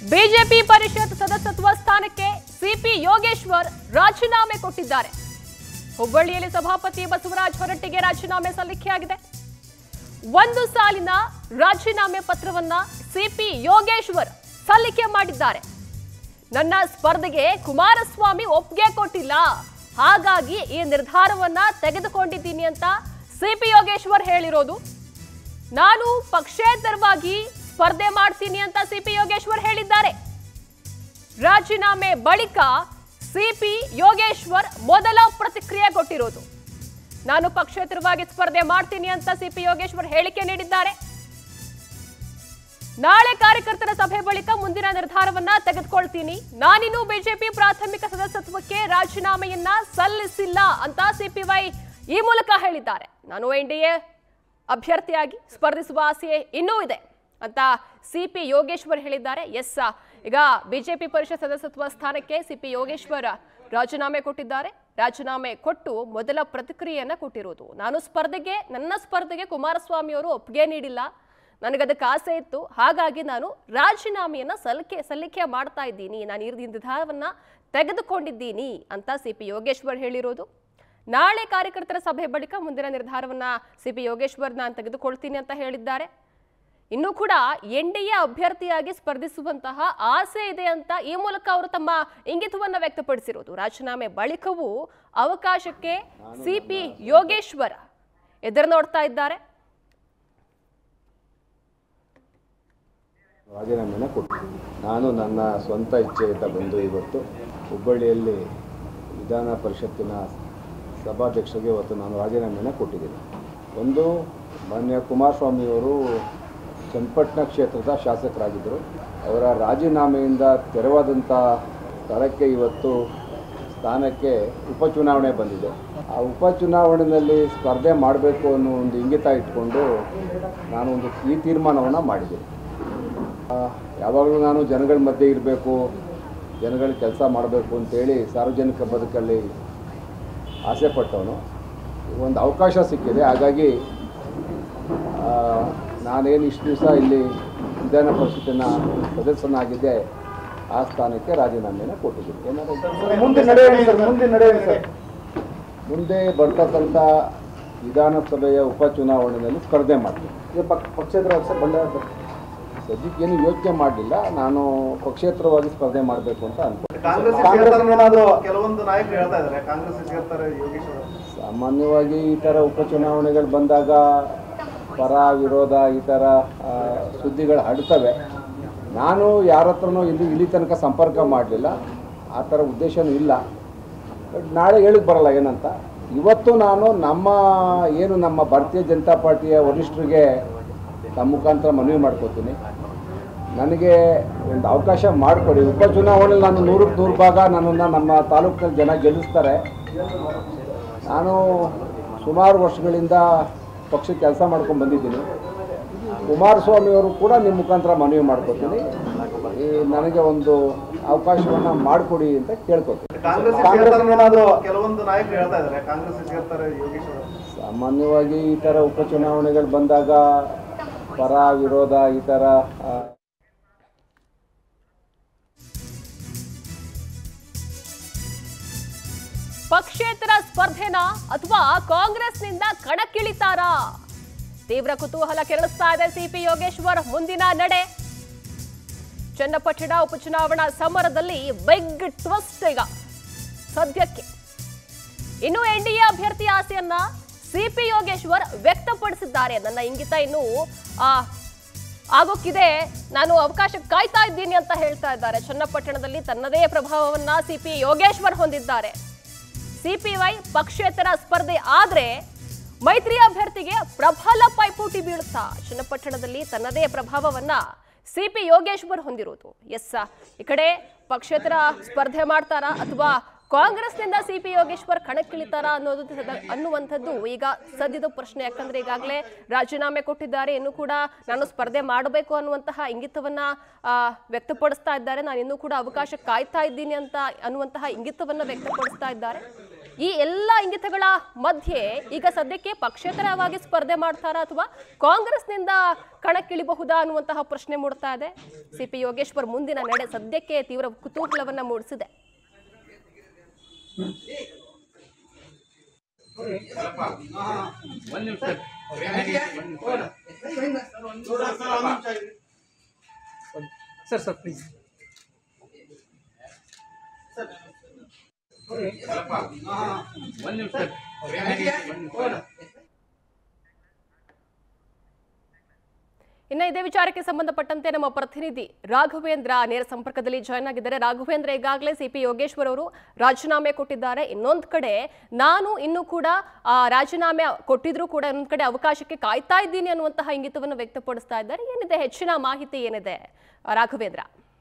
BJP ಪರಿಷತ್ ಸದಸ್ಯತ್ವ ಸ್ಥಾನಕ್ಕೆ CP Yogeshwar ರಾಜೀನಾಮೆ ಕೊಟ್ಟಿದ್ದಾರೆ ಹುಬ್ಬಳ್ಳಿಯಲ್ಲಿ ಸಭಾಪತಿ ಬಸವರಾಜ್ ಹೊರಟ್ಟಿಗೆ ರಾಜೀನಾಮೆ ಸಲ್ಲಿಕೆಯಾಗಿದೆ ಒಂದು ಸಾಲಿನ ರಾಜೀನಾಮೆ ಪತ್ರವನ್ನ ಸಿಪಿ ಯೋಗೇಶ್ವರ್ ಸಲ್ಲಿಕೆ ಮಾಡಿದ್ದಾರೆ ನನ್ನ ಸ್ಪರ್ಧೆಗೆ ಕುಮಾರಸ್ವಾಮಿ ಒಪ್ಪಿಗೆ ಕೊಟ್ಟಿಲ್ಲ ಹಾಗಾಗಿ ಈ ನಿರ್ಧಾರವನ್ನ ತೆಗೆದುಕೊಂಡಿದ್ದೀನಿ ಅಂತ ಸಿಪಿ ಯೋಗೇಶ್ವರ್ ಹೇಳಿರೋದು ನಾನು ಪಕ್ಷೇತರವಾಗಿ ಸ್ಪರ್ಧೆ ಮಾಡ್ತೀನಿ ಅಂತ ಸಿಪಿ ಯೋಗೇಶ್ವರ್ ಹೇಳಿದ್ದಾರೆ ರಾಜೀನಾಮೆ ಬಳಿಕ ಸಿಪಿ ಯೋಗೇಶ್ವರ್ ಮೊದಲ ಪ್ರತಿಕ್ರಿಯೆ ಕೊಟ್ಟಿರೋದು ನಾನು ಪಕ್ಷೇತರವಾಗಿ ಸ್ಪರ್ಧೆ ಮಾಡ್ತೀನಿ ಅಂತ ಸಿಪಿ ಯೋಗೇಶ್ವರ್ ಹೇಳಿಕೆ ನೀಡಿದ್ದಾರೆ ನಾಳೆ ಕಾರ್ಯಕರ್ತರ ಸಭೆ ಬಳಿಕ ಮುಂದಿನ ನಿರ್ಧಾರವನ್ನ ತೆಗೆದುಕೊಳ್ತೀನಿ ನಾನಿನ್ನೂ ಬಿಜೆಪಿ ಪ್ರಾಥಮಿಕ ಸದಸ್ಯತ್ವಕ್ಕೆ ರಾಜೀನಾಮೆಯನ್ನ ಸಲ್ಲಿಸಿಲ್ಲ ಅಂತ ಸಿಪಿವೈ ಈ ಮೂಲಕ ಹೇಳಿದ್ದಾರೆ ನಾನು ಎನ್ಡಿಎ ಅಭ್ಯರ್ಥಿಯಾಗಿ ಸ್ಪರ್ಧಿಸುವ ಆಸೆ ಇನ್ನೂ ಇದೆ ಅಂತ ಸಿಪಿ ಯೋಗೇಶ್ವರ್ ಹೇಳಿದ್ದಾರೆ ಎಸ್ ಈಗ ಬಿಜೆಪಿ ಪರಿಷತ್ ಸದಸ್ಯತ್ವ ಸ್ಥಾನಕ್ಕೆ ಸಿಪಿ ಯೋಗೇಶ್ವರ್ ರಾಜೀನಾಮೆ ಕೊಟ್ಟಿದ್ದಾರೆ ರಾಜೀನಾಮೆ ಕೊಟ್ಟು ಮೊದಲ ಪ್ರತಿಕ್ರಿಯೆಯನ್ನ ಕೊಟ್ಟಿರೋದು ನಾನು ಸ್ಪರ್ಧೆಗೆ ನನ್ನ ಸ್ಪರ್ಧೆಗೆ ಕುಮಾರಸ್ವಾಮಿ ಅವರು ಒಪ್ಪಿಗೆ ನೀಡಿಲ್ಲ ನನಗದಕ್ಕೆ ಆಸೆ ಇತ್ತು ಹಾಗಾಗಿ ನಾನು ರಾಜೀನಾಮೆಯನ್ನ ಸಲ್ಲಿಕೆ ಸಲ್ಲಿಕೆ ಮಾಡ್ತಾ ಇದ್ದೀನಿ ನಾನು ಈ ನಿರ್ಧಾರವನ್ನ ತೆಗೆದುಕೊಂಡಿದ್ದೀನಿ ಅಂತ ಸಿ ಪಿ ಯೋಗೇಶ್ವರ್ ಹೇಳಿರೋದು ನಾಳೆ ಕಾರ್ಯಕರ್ತರ ಸಭೆ ಬಳಿಕ ಮುಂದಿನ ನಿರ್ಧಾರವನ್ನ ಸಿ ಪಿ ಯೋಗೇಶ್ವರ್ ನಾನು ತೆಗೆದುಕೊಳ್ತೀನಿ ಅಂತ ಹೇಳಿದ್ದಾರೆ ಇನ್ನೂ ಕೂಡ ಎನ್ ಡಿ ಎ ಅಭ್ಯರ್ಥಿಯಾಗಿ ಸ್ಪರ್ಧಿಸುವಂತಹ ಆಸೆ ಇದೆ ಅಂತ ಈ ಮೂಲಕ ಅವರು ತಮ್ಮ ಇಂಗಿತವನ್ನ ವ್ಯಕ್ತಪಡಿಸಿರೋದು ರಾಜೀನಾಮೆ ಬಳಿಕವೂ ಅವಕಾಶಕ್ಕೆ ಸಿಪಿ ಯೋಗೇಶ್ವರ ಎದುರು ನೋಡ್ತಾ ಇದ್ದಾರೆ ರಾಜೀನಾಮೆನ ಕೊಟ್ಟಿದ್ದೀನಿ ನಾನು ನನ್ನ ಸ್ವಂತ ಇಚ್ಛೆಯಿಂದ ಬಂದು ಇವತ್ತು ಹುಬ್ಬಳ್ಳಿಯಲ್ಲಿ ವಿಧಾನ ಪರಿಷತ್ತಿನ ಸಭಾಧ್ಯಕ್ಷರಿಗೆ ಇವತ್ತು ನಾನು ರಾಜೀನಾಮೆನ ಕೊಟ್ಟಿದ್ದೀನಿ ಒಂದು ಮಾನ್ಯ ಕುಮಾರಸ್ವಾಮಿಯವರು ಚನ್ನಪಟ್ಟಣ ಕ್ಷೇತ್ರದ ಶಾಸಕರಾಗಿದ್ದರು ಅವರ ರಾಜೀನಾಮೆಯಿಂದ ತೆರವಾದಂಥ ಸ್ಥಳಕ್ಕೆ ಇವತ್ತು ಸ್ಥಾನಕ್ಕೆ ಉಪಚುನಾವಣೆ ಬಂದಿದೆ ಆ ಉಪಚುನಾವಣೆಯಲ್ಲಿ ಸ್ಪರ್ಧೆ ಮಾಡಬೇಕು ಅನ್ನೋ ಒಂದು ಇಂಗಿತ ಇಟ್ಕೊಂಡು ನಾನು ಒಂದು ಈ ತೀರ್ಮಾನವನ್ನು ಮಾಡಿದ್ದೀನಿ ಆ, ಯಾವಾಗಲೂ ನಾನು ಜನಗಳ ಮಧ್ಯೆ ಇರಬೇಕು ಜನಗಳ ಕೆಲಸ ಮಾಡಬೇಕು ಅಂತೇಳಿ ಸಾರ್ವಜನಿಕ ಬದುಕಲ್ಲಿ ಆಸೆ ಪಟ್ಟವನು ಒಂದು ಅವಕಾಶ ಸಿಕ್ಕಿದೆ ಹಾಗಾಗಿ ಆ, ನಾನೇನು ಇಷ್ಟು ದಿವಸ ಇಲ್ಲಿ ವಿಧಾನ ಪರಿಷತ್ತಿನ ಸದಸ್ಯನಾಗಿದ್ದೆ ಆ ಸ್ಥಾನಕ್ಕೆ ರಾಜೀನಾಮೆಯನ್ನು ಕೊಟ್ಟಿದ್ದೀನಿ ಏನಾದ್ರು ಮುಂದೆ ನಡೆಯೋಣ ಸರ್ ಮುಂದೆ ನಡೆಯೋಣ ಸರ್ ಮುಂದೆ ಬರ್ತಕ್ಕಂಥ ವಿಧಾನಸಭೆಯ ಉಪಚುನಾವಣೆಯಲ್ಲಿ ಸ್ಪರ್ಧೆ ಮಾಡ್ತೀನಿ ಇದು ಪಕ್ ಪಕ್ಷೇತರ ಸರ್ ಬಂಡಾಯ ಸರ್ ಸದ್ಯಕ್ಕೆ ಏನು ಯೋಚನೆ ಮಾಡಲಿಲ್ಲ ನಾನು ಪಕ್ಷೇತರವಾಗಿ ಸ್ಪರ್ಧೆ ಮಾಡಬೇಕು ಅಂತ ಅನ್ಕೊಂಡು ಕಾಂಗ್ರೆಸ್ ಕಾಂಗ್ರೆಸ್ ಏನಾದ್ರು ಕೆಲವೊಂದು ನಾಯಕರು ಹೇಳ್ತಾ ಇದ್ದಾರೆ ಕಾಂಗ್ರೆಸ್ ಸೇರ್ತಾರೆ ಯೋಗೇಶ್ವರ ಸಾಮಾನ್ಯವಾಗಿ ಈ ಥರ ಉಪಚುನಾವಣೆಗಳು ಬಂದಾಗ ಪರ ವಿರೋಧ ಈ ಥರ ಆ, ಸುದ್ದಿಗಳು ಹರಡ್ತವೆ ನಾನು ಯಾರ ಹತ್ರನೂ ಇಲ್ಲಿ ಇಲ್ಲಿ ತನಕ ಸಂಪರ್ಕ ಮಾಡಲಿಲ್ಲ ಆ ಥರ ಉದ್ದೇಶನೂ ಇಲ್ಲ ಬಟ್ ನಾಳೆ ಹೇಳಕ್ಕೆ ಬರಲ್ಲ ಏನಂತ ಇವತ್ತು ನಾನು ನಮ್ಮ ಏನು ನಮ್ಮ ಭಾರತೀಯ ಜನತಾ ಪಾರ್ಟಿಯ ವರಿಷ್ಠರಿಗೆ ತಮ್ಮ ಮುಖಾಂತರ ಮನವಿ ಮಾಡ್ಕೋತೀನಿ ನನಗೆ ಒಂದು ಅವಕಾಶ ಮಾಡಿಕೊಡಿ ಉಪಚುನಾವಣೆಯಲ್ಲಿ ನಾನು ನೂರಕ್ಕೆ ನೂರು ಭಾಗ ನನ್ನನ್ನು ನಮ್ಮ ತಾಲೂಕಿನಲ್ಲಿ ಜನ ಗೆಲ್ಲಿಸ್ತಾರೆ ನಾನು ಸುಮಾರು ವರ್ಷಗಳಿಂದ ಪಕ್ಷಕ್ಕೆ ಕೆಲಸ ಮಾಡ್ಕೊಂಡು ಬಂದಿದ್ದೀನಿ ಕುಮಾರಸ್ವಾಮಿ ಅವರು ಕೂಡ ನಿಮ್ಮ ಮುಖಾಂತರ ಮನವಿ ಮಾಡ್ಕೋತೀನಿ ಈ ನನಗೆ ಒಂದು ಅವಕಾಶವನ್ನು ಮಾಡಿಕೊಡಿ ಅಂತ ಕೇಳ್ಕೊತೀನಿ ಕಾಂಗ್ರೆಸ್ ಕಾಂಗ್ರೆಸ್ ಸೇರ್ತಾರೆ ಏನಾದ್ರು ಕೆಲವೊಂದು ನಾಯಕರು ಹೇಳ್ತಾ ಇದ್ದಾರೆ ಕಾಂಗ್ರೆಸ್ ಸೇರ್ತಾರೆ ಯೋಗೇಶ್ವರ ಸಾಮಾನ್ಯವಾಗಿ ಈ ಥರ ಉಪಚುನಾವಣೆಗಳು ಬಂದಾಗ ಪರ ವಿರೋಧ ಈ ಥರ ಆ, ಪಕ್ಷೇತರ ಸ್ಪರ್ಧೆನ ಅಥವಾ ಕಾಂಗ್ರೆಸ್ನಿಂದ ಕಣಕ್ಕಿಳಿತಾರಾ ತೀವ್ರ ಕುತೂಹಲ ಕೆರಳಿಸ್ತಾ ಇದೆ ಸಿಪಿ ಯೋಗೇಶ್ವರ್ ಮುಂದಿನ ನಡೆ ಚನ್ನಪಟ್ಟಣ ಉಪಚುನಾವಣಾ ಸಮರದಲ್ಲಿ ಬಿಗ್ ಟ್ವಿಸ್ಟ್ ಈಗ ಸದ್ಯಕ್ಕೆ ಇನ್ನು ಎನ್ಡಿಎ ಅಭ್ಯರ್ಥಿ ಆಸೆಯನ್ನ ಸಿಪಿ ಯೋಗೇಶ್ವರ್ ವ್ಯಕ್ತಪಡಿಸಿದ್ದಾರೆ ನನ್ನ ಇಂಗಿತ ಇನ್ನು ಆ ಆಗೋಕ್ಕಿದೆ ನಾನು ಅವಕಾಶ ಕಾಯ್ತಾ ಇದ್ದೀನಿ ಅಂತ ಹೇಳ್ತಾ ಇದ್ದಾರೆ ಚನ್ನಪಟ್ಟಣದಲ್ಲಿ ತನ್ನದೇ ಪ್ರಭಾವವನ್ನ ಸಿಪಿ ಯೋಗೇಶ್ವರ್ ಹೊಂದಿದ್ದಾರೆ ಸಿಪಿವೈ ಪಕ್ಷೇತರ ಸ್ಪರ್ಧೆ ಆದ್ರೆ ಮೈತ್ರಿ ಅಭ್ಯರ್ಥಿಗೆ ಪ್ರಬಲ ಪೈಪೋಟಿ ಬೀಳುತ್ತಾ ಚನ್ನಪಟ್ಟಣದಲ್ಲಿ ತನ್ನದೇ ಪ್ರಭಾವವನ್ನ ಸಿಪಿ ಯೋಗೇಶ್ವರ್ ಹೊಂದಿರೋದು ಎಸ್ ಈ ಕಡೆ ಪಕ್ಷೇತರ ಸ್ಪರ್ಧೆ ಮಾಡ್ತಾರಾ ಅಥವಾ ಕಾಂಗ್ರೆಸ್ನಿಂದ ಸಿಪಿ ಯೋಗೇಶ್ವರ್ ಕಣಕ್ಕಿಳಿತಾರಾ ಅನ್ನೋದು ಸದ- ಅನ್ನುವಂಥದ್ದು ಈಗ ಸದ್ಯದ ಪ್ರಶ್ನೆ ಯಾಕಂದ್ರೆ ಈಗಾಗಲೇ ರಾಜೀನಾಮೆ ಕೊಟ್ಟಿದ್ದಾರೆ ಇನ್ನು ಕೂಡ ನಾನು ಸ್ಪರ್ಧೆ ಮಾಡಬೇಕು ಅನ್ನುವಂತಹ ಇಂಗಿತವನ್ನ ಆ, ವ್ಯಕ್ತಪಡಿಸ್ತಾ ಇದ್ದಾರೆ ನಾನು ಇನ್ನೂ ಕೂಡ ಅವಕಾಶ ಕಾಯ್ತಾ ಇದ್ದೀನಿ ಅಂತ ಅನ್ನುವಂತಹ ಇಂಗಿತವನ್ನ ವ್ಯಕ್ತಪಡಿಸ್ತಾ ಇದ್ದಾರೆ ಈ ಎಲ್ಲ ಇಂಗಿತಗಳ ಮಧ್ಯೆ ಈಗ ಸದ್ಯಕ್ಕೆ ಪಕ್ಷೇತರವಾಗಿ ಸ್ಪರ್ಧೆ ಮಾಡ್ತಾರಾ ಅಥವಾ ಕಾಂಗ್ರೆಸ್ನಿಂದ ಕಣಕ್ಕಿಳಿಬಹುದಾ ಅನ್ನುವಂತಹ ಪ್ರಶ್ನೆ ಮೂಡ್ತಾ ಇದೆ ಸಿಪಿ ಯೋಗೇಶ್ವರ್ ಮುಂದಿನ ನಡೆ ಸದ್ಯಕ್ಕೆ ತೀವ್ರ ಕುತೂಹಲವನ್ನ ಮೂಡಿಸಿದೆ ಸರ್ ಸರ್ ಪ್ಲೀಸ್ ಇನ್ನು ಇದೇ ವಿಚಾರಕ್ಕೆ ಸಂಬಂಧಪಟ್ಟಂತೆ ನಮ್ಮ ಪ್ರತಿನಿಧಿ ರಾಘವೇಂದ್ರ ನೇರ ಸಂಪರ್ಕದಲ್ಲಿ ಜಾಯ್ನ್ ಆಗಿದ್ದಾರೆ ರಾಘವೇಂದ್ರ ಈಗಾಗಲೇ ಸಿಪಿ ಯೋಗೇಶ್ವರ್ ಅವರು ರಾಜೀನಾಮೆ ಕೊಟ್ಟಿದ್ದಾರೆ ಇನ್ನೊಂದು ಕಡೆ ನಾನು ಇನ್ನೂ ಕೂಡ ಆ, ರಾಜೀನಾಮೆ ಕೊಟ್ಟಿದ್ರು ಕೂಡ ಇನ್ನೊಂದು ಕಡೆ ಅವಕಾಶಕ್ಕೆ ಕಾಯ್ತಾ ಇದ್ದೀನಿ ಅನ್ನುವಂತಹ ಇಂಗಿತವನ್ನು ವ್ಯಕ್ತಪಡಿಸ್ತಾ ಇದ್ದಾರೆ ಏನಿದೆ ಹೆಚ್ಚಿನ ಮಾಹಿತಿ ಏನಿದೆ ಆ, ರಾಘವೇಂದ್ರ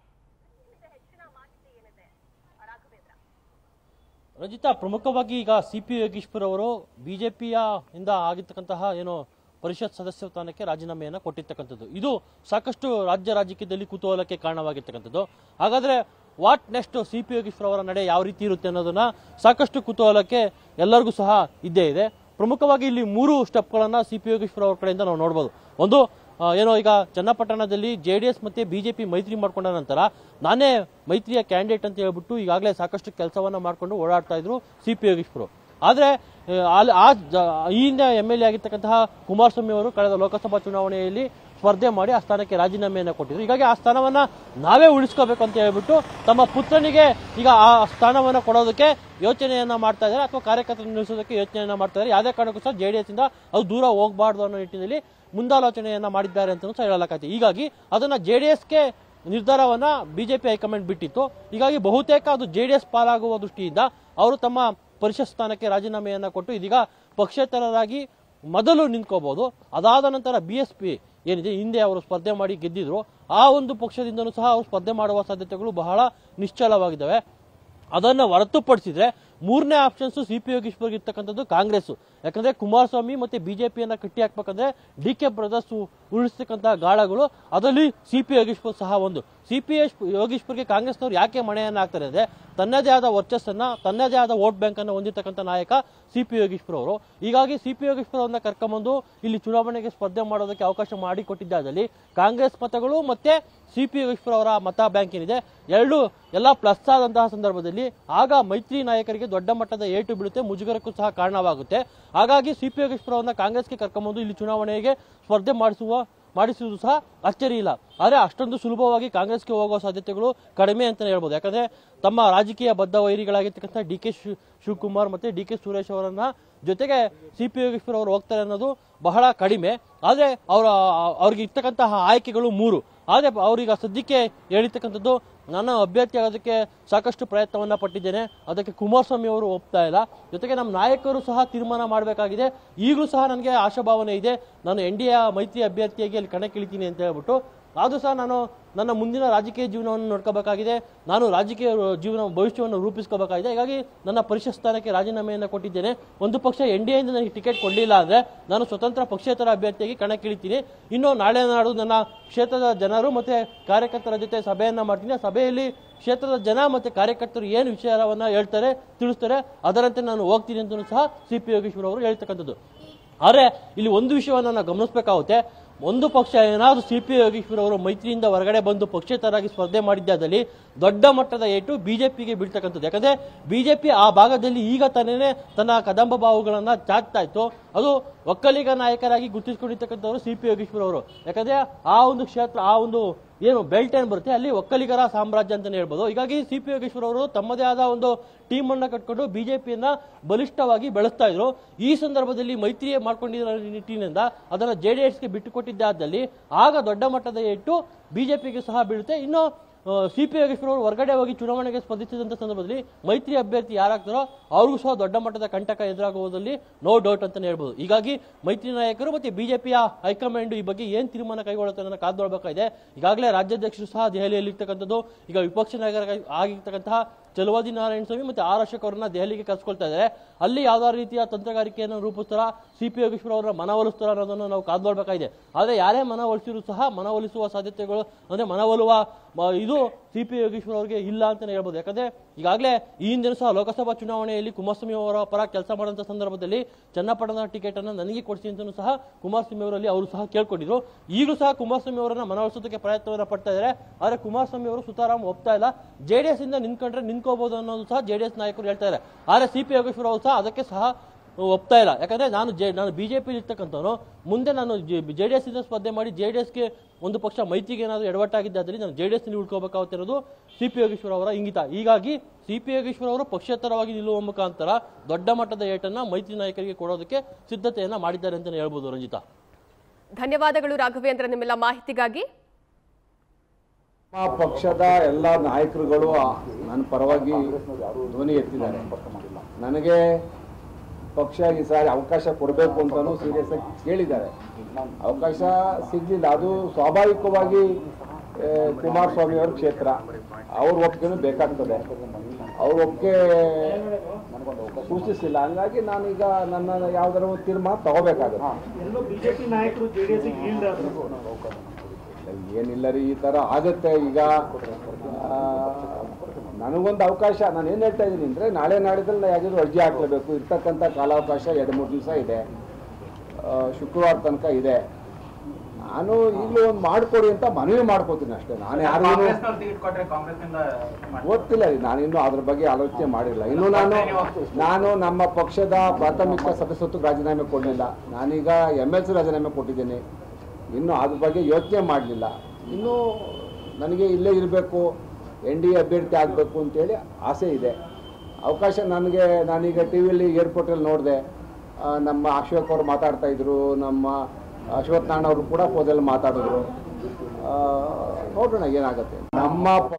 ರಜಿತಾ ಪ್ರಮುಖವಾಗಿ ಈಗ ಸಿ ಪಿ ಯೋಗೀಶ್ವರ್ ಅವರು ಬಿಜೆಪಿಯ ಇಂದ ಆಗಿರ್ತಕ್ಕಂತಹ ಏನು ಪರಿಷತ್ ಸದಸ್ಯ ಸ್ಥಾನಕ್ಕೆ ರಾಜೀನಾಮೆಯನ್ನ ಕೊಟ್ಟಿರ್ತಕ್ಕಂಥದ್ದು ಇದು ಸಾಕಷ್ಟು ರಾಜ್ಯ ರಾಜಕೀಯದಲ್ಲಿ ಕುತೂಹಲಕ್ಕೆ ಕಾರಣವಾಗಿರ್ತಕ್ಕಂಥದ್ದು ಹಾಗಾದ್ರೆ what next C P Yogeshwar ಅವರ ನಡೆ ಯಾವ ರೀತಿ ಇರುತ್ತೆ ಅನ್ನೋದನ್ನ ಸಾಕಷ್ಟು ಕುತೂಹಲಕ್ಕೆ ಎಲ್ಲರಿಗೂ ಸಹ ಇದ್ದೇ ಇದೆ ಪ್ರಮುಖವಾಗಿ ಇಲ್ಲಿ ಮೂರು ಸ್ಟೆಪ್ಗಳನ್ನ ಸಿ ಪಿ ಯೋಗೇಶ್ವರ್ ಅವರ ಕಡೆಯಿಂದ ನಾವು ನೋಡ್ಬೋದು ಒಂದು ಆ, ಏನೋ ಈಗ ಚನ್ನಪಟ್ಟಣದಲ್ಲಿ ಜೆ ಡಿ ಎಸ್ ಮತ್ತೆ ಬಿಜೆಪಿ ಮೈತ್ರಿ ಮಾಡ್ಕೊಂಡ ನಂತರ ನಾನೇ ಮೈತ್ರಿಯ ಕ್ಯಾಂಡಿಡೇಟ್ ಅಂತ ಹೇಳ್ಬಿಟ್ಟು ಈಗಾಗಲೇ ಸಾಕಷ್ಟು ಕೆಲಸವನ್ನ ಮಾಡ್ಕೊಂಡು ಓಡಾಡ್ತಾ ಇದ್ರು ಸಿ ಪಿ ಯೋಗೇಶ್ವರ್ ಆದ್ರೆ ಆ, ಅಲ್ಲಿ ಆ ಜ- ಈ ಹಿಂದೆ ಎಂ ಎಲ್ ಎ ಆಗಿರ್ತಕ್ಕಂತಹ ಕುಮಾರಸ್ವಾಮಿ ಅವರು ಕಳೆದ ಲೋಕಸಭಾ ಚುನಾವಣೆಯಲ್ಲಿ ಸ್ಪರ್ಧೆ ಮಾಡಿ ಆ ಸ್ಥಾನಕ್ಕೆ ರಾಜೀನಾಮೆಯನ್ನ ಕೊಟ್ಟಿದ್ರು ಹೀಗಾಗಿ ಆ ಸ್ಥಾನವನ್ನ ನಾವೇ ಉಳಿಸ್ಕೋಬೇಕು ಅಂತ ಹೇಳ್ಬಿಟ್ಟು ತಮ್ಮ ಪುತ್ರನಿಗೆ ಈಗ ಆ ಸ್ಥಾನವನ್ನ ಕೊಡೋದಕ್ಕೆ ಯೋಚನೆಯನ್ನ ಮಾಡ್ತಾ ಇದ್ದಾರೆ ಅಥವಾ ಕಾರ್ಯಕರ್ತರನ್ನು ನಿಲ್ಲಿಸೋದಕ್ಕೆ ಯೋಚನೆಯನ್ನ ಮಾಡ್ತಾ ಇದ್ದಾರೆ ಯಾವುದೇ ಕಾರಣಕ್ಕೂ ಸಹ ಜೆ ಡಿ ಎಸ್ ಇಂದ ಅದು ದೂರ ಹೋಗಬಾರ್ದು ಅನ್ನೋ ನಿಟ್ಟಿನಲ್ಲಿ ಮುಂದಾಲೋಚನೆಯನ್ನ ಮಾಡಿದ್ದಾರೆ ಅಂತ ಸಹ ಹೇಳಲಾಗತ್ತೆ ಹೀಗಾಗಿ ಅದನ್ನ ಜೆ ಡಿ ಎಸ್ಗೆ ನಿರ್ಧಾರವನ್ನ ಬಿಜೆಪಿ ಹೈಕಮಾಂಡ್ ಬಿಟ್ಟಿತ್ತು ಹೀಗಾಗಿ ಬಹುತೇಕ ಅದು ಜೆ ಡಿ ಎಸ್ ಪಾಲಾಗುವ ದೃಷ್ಟಿಯಿಂದ ಅವರು ತಮ್ಮ ಪರಿಷತ್ ಸ್ಥಾನಕ್ಕೆ ರಾಜೀನಾಮೆಯನ್ನ ಕೊಟ್ಟು ಇದೀಗ ಪಕ್ಷೇತರರಾಗಿ ಮೊದಲು ನಿಂತ್ಕೋಬಹುದು ಅದಾದ ನಂತರ ಬಿ ಎಸ್ ಪಿ ಏನಿದೆ ಹಿಂದೆ ಅವರು ಸ್ಪರ್ಧೆ ಮಾಡಿ ಗೆದ್ದಿದ್ರು ಆ ಒಂದು ಪಕ್ಷದಿಂದನೂ ಸಹ ಅವರು ಸ್ಪರ್ಧೆ ಮಾಡುವ ಸಾಧ್ಯತೆಗಳು ಬಹಳ ನಿಶ್ಚಲವಾಗಿದ್ದಾವೆ ಅದನ್ನ ಹೊರತುಪಡಿಸಿದ್ರೆ ಮೂರನೇ ಆಪ್ಷನ್ಸ್ ಸಿ ಪಿ ಯೋಗೀಶ್ವರ್ಗೆ ಇರ್ತಕ್ಕಂಥದ್ದು ಕಾಂಗ್ರೆಸ್ ಯಾಕಂದ್ರೆ ಕುಮಾರಸ್ವಾಮಿ ಮತ್ತೆ ಬಿಜೆಪಿಯನ್ನ ಕಟ್ಟಿ ಹಾಕ್ಬೇಕಂದ್ರೆ ಡಿ ಕೆ ಬ್ರದರ್ಸ್ ಉಳಿಸ್ತಕ್ಕಂತಹ ಗಾಳಗಳು ಅದರಲ್ಲಿ ಸಿ ಪಿ ಯೋಗೀಶ್ವರ್ ಸಹ ಒಂದು ಸಿ ಪಿ ಯೋಗೀಶ್ವರ್ಗೆ ಕಾಂಗ್ರೆಸ್ನವ್ರು ಯಾಕೆ ಮಣೆಯನ್ನ ಹಾಕ್ತಾರೆ ಅಂದ್ರೆ ತನ್ನದೇ ಆದ ವರ್ಚಸ್ಸನ್ನ ತನ್ನದೇ ಆದ ವೋಟ್ ಬ್ಯಾಂಕ್ ಅನ್ನ ಹೊಂದಿರತಕ್ಕಂಥ ನಾಯಕ ಸಿ ಪಿ ಯೋಗೀಶ್ವರ್ ಅವರು ಹೀಗಾಗಿ ಸಿ ಪಿ ಯೋಗೀಶ್ವರ್ ಅವರನ್ನ ಕರ್ಕೊಂಬಂದು ಇಲ್ಲಿ ಚುನಾವಣೆಗೆ ಸ್ಪರ್ಧೆ ಮಾಡೋದಕ್ಕೆ ಅವಕಾಶ ಮಾಡಿಕೊಟ್ಟಿದ್ದಾದಲ್ಲಿ ಕಾಂಗ್ರೆಸ್ ಮತಗಳು ಮತ್ತೆ ಸಿ ಪಿ ಯೋಗೇಶ್ವರ್ ಅವರ ಮತ ಬ್ಯಾಂಕ್ ಏನಿದೆ ಎರಡು ಎಲ್ಲ ಪ್ಲಸ್ ಆದಂತಹ ಸಂದರ್ಭದಲ್ಲಿ ಆಗ ಮೈತ್ರಿ ನಾಯಕರಿಗೆ ದೊಡ್ಡ ಮಟ್ಟದ ಏಟು ಬೀಳುತ್ತೆ ಮುಜುಗರಕ್ಕೂ ಸಹ ಕಾರಣವಾಗುತ್ತೆ ಹಾಗಾಗಿ ಸಿ ಪಿ ಯೋಗೇಶ್ವರ್ ಅವರನ್ನ ಕಾಂಗ್ರೆಸ್ಗೆ ಕರ್ಕೊಂಬಂದು ಇಲ್ಲಿ ಚುನಾವಣೆಗೆ ಸ್ಪರ್ಧೆ ಮಾಡಿಸುವ ಮಾಡಿಸುವುದು ಸಹ ಅಚ್ಚರಿ ಇಲ್ಲ ಆದರೆ ಅಷ್ಟೊಂದು ಸುಲಭವಾಗಿ ಕಾಂಗ್ರೆಸ್ಗೆ ಹೋಗುವ ಸಾಧ್ಯತೆಗಳು ಕಡಿಮೆ ಅಂತ ಹೇಳ್ಬೋದು ಯಾಕಂದ್ರೆ ತಮ್ಮ ರಾಜಕೀಯ ಬದ್ಧ ವೈರಿಗಳಾಗಿರ್ತಕ್ಕಂಥ ಡಿ ಕೆ ಶಿವಕುಮಾರ್ ಮತ್ತೆ ಡಿ ಕೆ ಸುರೇಶ್ ಅವರನ್ನ ಜೊತೆಗೆ ಸಿ ಪಿ ಯೋಗೇಶ್ವರ್ ಅವರು ಹೋಗ್ತಾರೆ ಅನ್ನೋದು ಬಹಳ ಕಡಿಮೆ ಆದ್ರೆ ಅವರ ಅವ್ರಿಗೆ ಇರ್ತಕ್ಕಂತಹ ಆಯ್ಕೆಗಳು ಮೂರು ಆದ್ರೆ ಅವ್ರೀಗ ಸದ್ಯಕ್ಕೆ ಹೇಳಿರ್ತಕ್ಕಂಥದ್ದು ನನ್ನ ಅಭ್ಯರ್ಥಿ ಆಗೋದಕ್ಕೆ ಸಾಕಷ್ಟು ಪ್ರಯತ್ನವನ್ನ ಪಟ್ಟಿದ್ದೇನೆ ಅದಕ್ಕೆ ಕುಮಾರಸ್ವಾಮಿ ಅವರು ಒಪ್ತಾ ಇಲ್ಲ ಜೊತೆಗೆ ನಮ್ಮ ನಾಯಕರು ಸಹ ತೀರ್ಮಾನ ಮಾಡಬೇಕಾಗಿದೆ ಈಗಲೂ ಸಹ ನನಗೆ ಆಶಾಭಾವನೆ ಇದೆ ನಾನು ಎನ್ ಡಿ ಎ ಮೈತ್ರಿ ಅಭ್ಯರ್ಥಿಯಾಗಿ ಅಲ್ಲಿ ಕಣಕ್ಕಿಳಿತೀನಿ ಅಂತ ಹೇಳ್ಬಿಟ್ಟು ಆದರೂ ಸಹ ನಾನು ನನ್ನ ಮುಂದಿನ ರಾಜಕೀಯ ಜೀವನವನ್ನು ನೋಡ್ಕೋಬೇಕಾಗಿದೆ ನಾನು ರಾಜಕೀಯ ಜೀವನ ಭವಿಷ್ಯವನ್ನು ರೂಪಿಸ್ಕೋಬೇಕಾಗಿದೆ ಹೀಗಾಗಿ ನನ್ನ ಪರಿಷತ್ ಸ್ಥಾನಕ್ಕೆ ರಾಜೀನಾಮೆಯನ್ನು ಕೊಟ್ಟಿದ್ದೇನೆ ಒಂದು ಪಕ್ಷ ಎನ್ ಡಿ ಎಯಿಂದ ನನಗೆ ಟಿಕೆಟ್ ಕೊಡಲಿಲ್ಲ ಅಂದ್ರೆ ನಾನು ಸ್ವತಂತ್ರ ಪಕ್ಷೇತರ ಅಭ್ಯರ್ಥಿಯಾಗಿ ಕಣಕ್ಕಿಳಿತೀನಿ ಇನ್ನು ನಾಳೆ ನಾಡು ನನ್ನ ಕ್ಷೇತ್ರದ ಜನರು ಮತ್ತೆ ಕಾರ್ಯಕರ್ತರ ಜೊತೆ ಸಭೆಯನ್ನ ಮಾಡ್ತೀನಿ ಆ ಸಭೆಯಲ್ಲಿ ಕ್ಷೇತ್ರದ ಜನ ಮತ್ತೆ ಕಾರ್ಯಕರ್ತರು ಏನು ವಿಚಾರವನ್ನ ಹೇಳ್ತಾರೆ ತಿಳಿಸ್ತಾರೆ ಅದರಂತೆ ನಾನು ಹೋಗ್ತೀನಿ ಅಂತಲೂ ಸಹ ಸಿ ಪಿ ಯೋಗೇಶ್ವರ್ ಅವರು ಹೇಳ್ತಕ್ಕಂಥದ್ದು ಆದರೆ ಇಲ್ಲಿ ಒಂದು ವಿಷಯವನ್ನು ನಾವು ಗಮನಿಸಬೇಕಾಗುತ್ತೆ ಒಂದು ಪಕ್ಷ ಏನಾದರೂ ಸಿ ಪಿ ಯೋಗೇಶ್ವರ್ ಅವರು ಮೈತ್ರಿಯಿಂದ ಹೊರಗಡೆ ಬಂದು ಪಕ್ಷೇತರಾಗಿ ಸ್ಪರ್ಧೆ ಮಾಡಿದ್ದಾದಲ್ಲಿ ದೊಡ್ಡ ಮಟ್ಟದ ಏಟು ಬಿಜೆಪಿಗೆ ಬೀಳ್ತಕ್ಕಂಥದ್ದು ಯಾಕಂದ್ರೆ ಬಿಜೆಪಿ ಆ ಭಾಗದಲ್ಲಿ ಈಗ ತಾನೇ ತನ್ನ ಕದಂಬ ಬಾವುಗಳನ್ನ ಚಾಚ್ತಾ ಇತ್ತು ಅದು ಒಕ್ಕಲಿಗ ನಾಯಕರಾಗಿ ಗುರುತಿಸಿಕೊಂಡಿರ್ತಕ್ಕಂಥವ್ರು ಸಿ ಪಿ ಯೋಗೇಶ್ವರ್ ಅವರು ಯಾಕಂದ್ರೆ ಆ ಒಂದು ಕ್ಷೇತ್ರ ಆ ಒಂದು ಏನು ಬೆಲ್ಟ್ ಏನ್ ಬರುತ್ತೆ ಅಲ್ಲಿ ಒಕ್ಕಲಿಗರ ಸಾಮ್ರಾಜ್ಯ ಅಂತಾನೆ ಹೇಳ್ಬೋದು ಹೀಗಾಗಿ ಸಿ ಪಿ ಯೋಗೇಶ್ವರ್ ಅವರು ತಮ್ಮದೇ ಆದ ಒಂದು ಟೀಮ್ ಅನ್ನ ಕಟ್ಕೊಂಡು ಬಿಜೆಪಿಯನ್ನ ಬಲಿಷ್ಠವಾಗಿ ಬೆಳೆಸ್ತಾ ಇದ್ರು ಈ ಸಂದರ್ಭದಲ್ಲಿ ಮೈತ್ರಿ ಮಾಡ್ಕೊಂಡಿರೋ ನಿಟ್ಟಿನಿಂದ ಅದನ್ನ ಜೆ ಡಿ ಎಸ್ಗೆ ಬಿಟ್ಟುಕೊಟ್ಟಿದ್ದಾದಲ್ಲಿ ಆಗ ದೊಡ್ಡ ಮಟ್ಟದ ಏಟು ಬಿಜೆಪಿಗೆ ಸಹ ಬೀಳುತ್ತೆ ಇನ್ನು ಸಿ ಪಿ ಯೋಗೇಶ್ವರ ಅವರು ಹೊರಗಡೆ ಹೋಗಿ ಚುನಾವಣೆಗೆ ಸ್ಪರ್ಧಿಸಿದಂತ ಸಂದರ್ಭದಲ್ಲಿ ಮೈತ್ರಿ ಅಭ್ಯರ್ಥಿ ಯಾರಾಗ್ತಾರೋ ಅವ್ರಿಗೂ ಸಹ ದೊಡ್ಡ ಮಟ್ಟದ ಕಂಟಕ ಎದುರಾಗುವುದರಲ್ಲಿ ನೋ ಡೌಟ್ ಅಂತಾನೆ ಹೇಳ್ಬೋದು ಹೀಗಾಗಿ ಮೈತ್ರಿ ನಾಯಕರು ಮತ್ತೆ ಬಿಜೆಪಿಯ ಹೈಕಮಾಂಡ್ ಈ ಬಗ್ಗೆ ಏನ್ ತೀರ್ಮಾನ ಕೈಗೊಳ್ಳುತ್ತೆ ಅನ್ನೋದನ್ನ ಕಾದ್ಕೊಳ್ಬೇಕಾಗಿದೆ ಈಗಾಗಲೇ ರಾಜ್ಯಾಧ್ಯಕ್ಷರು ಸಹ ದೆಹಲಿಯಲ್ಲಿ ಇರ್ತಕ್ಕಂಥದ್ದು ಈಗ ವಿಪಕ್ಷ ನಾಯಕರ ಆಗಿರ್ತಕ್ಕಂತಹ ಚಲವಾದಿ ನಾರಾಯಣ ಸ್ವಾಮಿ ಮತ್ತೆ ಆರ್ ಅಶೋಕ್ ಅವರನ್ನ ದೆಹಲಿಗೆ ಕರ್ಸ್ಕೊಳ್ತಾ ಇದ್ದಾರೆ ಅಲ್ಲಿ ಯಾವ್ದಾವ ರೀತಿಯ ತಂತ್ರಗಾರಿಕೆಯನ್ನು ರೂಪಿಸ್ತಾರ ಸಿ ಪಿ ಯೋಗೇಶ್ವರ ಅವರ ಮನವೊಲಿಸ್ತಾರ ಅನ್ನೋದನ್ನು ನಾವು ಕಾದ್ಕೊಳ್ಬೇಕಾಗಿದೆ ಆದ್ರೆ ಯಾರೇ ಮನವೊಲಿಸಿದ್ರು ಸಹ ಮನವೊಲಿಸುವ ಸಾಧ್ಯತೆಗಳು ಅಂದ್ರೆ ಮನವೊಲುವ ಮ- ಇದು ಸಿ ಪಿ ಯೋಗೇಶ್ವರ್ ಅವರಿಗೆ ಇಲ್ಲ ಅಂತಾನೆ ಹೇಳ್ಬೋದು ಯಾಕಂದ್ರೆ ಈಗಾಗಲೇ ಈ ಹಿಂದಿನ ಸಹ ಲೋಕಸಭಾ ಚುನಾವಣೆಯಲ್ಲಿ ಕುಮಾರಸ್ವಾಮಿ ಅವರ ಪರ ಕೆಲಸ ಮಾಡುವಂತ ಸಂದರ್ಭದಲ್ಲಿ ಚನ್ನಪಟ್ಟಣದ ಟಿಕೆಟ್ ಅನ್ನು ನನಗೆ ಕೊಡಿಸಿ ಅಂತಲೂ ಸಹ ಕುಮಾರಸ್ವಾಮಿ ಅವರಲ್ಲಿ ಅವರು ಸಹ ಕೇಳ್ಕೊಂಡಿದ್ರು ಈಗಲೂ ಸಹ ಕುಮಾರಸ್ವಾಮಿ ಅವರನ್ನ ಮನವೊಲಿಸೋದಕ್ಕೆ ಪ್ರಯತ್ನವನ್ನ ಪಡ್ತಾ ಇದ್ದಾರೆ ಆದ್ರೆ ಕುಮಾರಸ್ವಾಮಿ ಅವರು ಸುತಾರಾಮ್ ಒಪ್ತಾ ಇಲ್ಲ ಜೆಡಿಎಸ್ ಇಂದ ನಿಂತ್ಕೊಂಡ್ರೆ ನಿಂತ್ಕೋಬಹುದು ಅನ್ನೋದು ಸಹ ಜೆಡಿಎಸ್ ನಾಯಕರು ಹೇಳ್ತಾ ಇದ್ದಾರೆ ಆದ್ರೆ ಸಿ ಪಿ ಯೋಗೇಶ್ವರ್ ಅವರು ಸಹ ಅದಕ್ಕೆ ಸಹ ಒಪ್ತಾ ಇಲ್ಲ ಯಾಕಂದ್ರೆ ನಾನು ಜೆ ನಾನು ಬಿಜೆಪಿ ಇರ್ತಕ್ಕಂಥವನು ಮುಂದೆ ನಾನು ಜೆ ಡಿ ಎಸ್ ಇಂದ ಸ್ಪರ್ಧೆ ಮಾಡಿ ಜೆ ಡಿ ಎಸ್ಗೆ ಒಂದು ಪಕ್ಷ ಮೈತ್ರಿಗೆ ಏನಾದರೂ ಎಡವಟ್ಟಾಗಿದ್ದಾದ್ರೆ ನಾನು ಜೆ ಡಿ ಎಸ್ ಉಳ್ಕೋಬೇಕಾಗುತ್ತಿರೋದು ಸಿ ಪಿ ಯೋಗೇಶ್ವರ್ ಅವರ ಇಂಗಿತ ಹೀಗಾಗಿ ಸಿ ಪಿ ಯೋಗೇಶ್ವರ್ ಅವರು ಪಕ್ಷೇತರವಾಗಿ ನಿಲ್ಲುವ ಮುಖಾಂತರ ದೊಡ್ಡ ಮಟ್ಟದ ಏಟನ್ನ ಮೈತ್ರಿ ನಾಯಕರಿಗೆ ಕೊಡೋದಕ್ಕೆ ಸಿದ್ಧತೆಯನ್ನ ಮಾಡಿದ್ದಾರೆ ಅಂತಾನೆ ಹೇಳ್ಬೋದು ರಂಜಿತಾ ಧನ್ಯವಾದಗಳು ರಾಘವೇಂದ್ರ ನಿಮ್ಮೆಲ್ಲ ಮಾಹಿತಿಗಾಗಿ ನಮ್ಮ ಪಕ್ಷದ ಎಲ್ಲ ನಾಯಕರುಗಳು ನನ್ನ ಪರವಾಗಿ ಧ್ವನಿ ಎತ್ತಿದ್ದಾರೆ ನನಗೆ ಪಕ್ಷ ಈ ಸಾರಿ ಅವಕಾಶ ಕೊಡಬೇಕು ಅಂತಲೂ ಸೀರಿಯಸ್ ಆಗಿ ಕೇಳಿದ್ದಾರೆ ಅವಕಾಶ ಸಿಗ್ಲಿಲ್ಲ ಅದು ಸ್ವಾಭಾವಿಕವಾಗಿ ಆ, ಕುಮಾರಸ್ವಾಮಿ ಅವ್ರ ಕ್ಷೇತ್ರ ಅವ್ರ ಒಪ್ಪಿಗೆನೂ ಬೇಕಾಗ್ತದೆ ಅವ್ರ ಒಪ್ಪಿಗೆ ಸೂಚಿಸಿಲ್ಲ ಹಂಗಾಗಿ ನಾನೀಗ ನನ್ನ ಯಾವ್ದಾರ ಒಂದು ತೀರ್ಮಾನ ತಗೋಬೇಕಾಗುತ್ತೆ ಎಲ್ಲೋ ಬಿಜೆಪಿ ನಾಯಕರು ಜೆಡಿಎಸ್ ಈಲ್ಡ್ ಆದ್ರು ಏನಿಲ್ಲ ರೀ ಈ ಥರ ಆಗತ್ತೆ ಈಗ ಆ, ನನಗೊಂದು ಅವಕಾಶ ನಾನು ಏನು ಹೇಳ್ತಾ ಇದ್ದೀನಿ ಅಂದರೆ ನಾಳೆ ನಾಡಿದ್ರಲ್ಲಿ ನಾ ಯಾವ್ದಾದ್ರು ಅರ್ಜಿ ಹಾಕ್ಲೇಬೇಕು ಇರ್ತಕ್ಕಂಥ ಕಾಲಾವಕಾಶ ಎರಡು ಮೂರು ದಿವಸ ಇದೆ ಆ, ಶುಕ್ರವಾರ ತನಕ ಇದೆ ನಾನು ಈಗಲೂ ಒಂದು ಮಾಡಿಕೊಡಿ ಅಂತ ಮನವಿ ಮಾಡ್ಕೋತೀನಿ ಅಷ್ಟೇ ನಾನು ಯಾರಿಗೂ ಗೊತ್ತಿಲ್ಲ ರೀ ನಾನಿನ್ನೂ ಅದ್ರ ಬಗ್ಗೆ ಆಲೋಚನೆ ಮಾಡಿಲ್ಲ ಇನ್ನು ನಾನು ನಾನು ನಮ್ಮ ಪಕ್ಷದ ಪ್ರಾಥಮಿಕ ಸದಸ್ಯತ್ವಕ್ಕೆ ರಾಜೀನಾಮೆ ಕೊಡಲಿಲ್ಲ ನಾನೀಗ ಎಮ್ ಎಲ್ ಸಿ ರಾಜೀನಾಮೆ ಕೊಟ್ಟಿದ್ದೀನಿ ಇನ್ನು ಅದ್ರ ಬಗ್ಗೆ ಯೋಚನೆ ಮಾಡಲಿಲ್ಲ ಇನ್ನು ನನಗೆ ಇಲ್ಲೇ ಇರಬೇಕು ಎನ್ ಡಿ ಎ ಅಭ್ಯರ್ಥಿ ಆಗಬೇಕು ಅಂತೇಳಿ ಆಸೆ ಇದೆ ಅವಕಾಶ ನನಗೆ ನಾನೀಗ ಟಿ ವಿಯಲ್ಲಿ ಏರ್ಪೋರ್ಟಲ್ಲಿ ನೋಡಿದೆ ನಮ್ಮ ಅಶೋಕ್ ಅವರು ಮಾತಾಡ್ತಾ ಇದ್ರು ನಮ್ಮ ಅಶ್ವಥ್ ನಾರಾಯಣ ಅವರು ಕೂಡ ಫೋನಲ್ಲಿ ಮಾತಾಡಿದ್ರು ಆ, ನೋಡೋಣ ಏನಾಗುತ್ತೆ ನಮ್ಮ ಪ-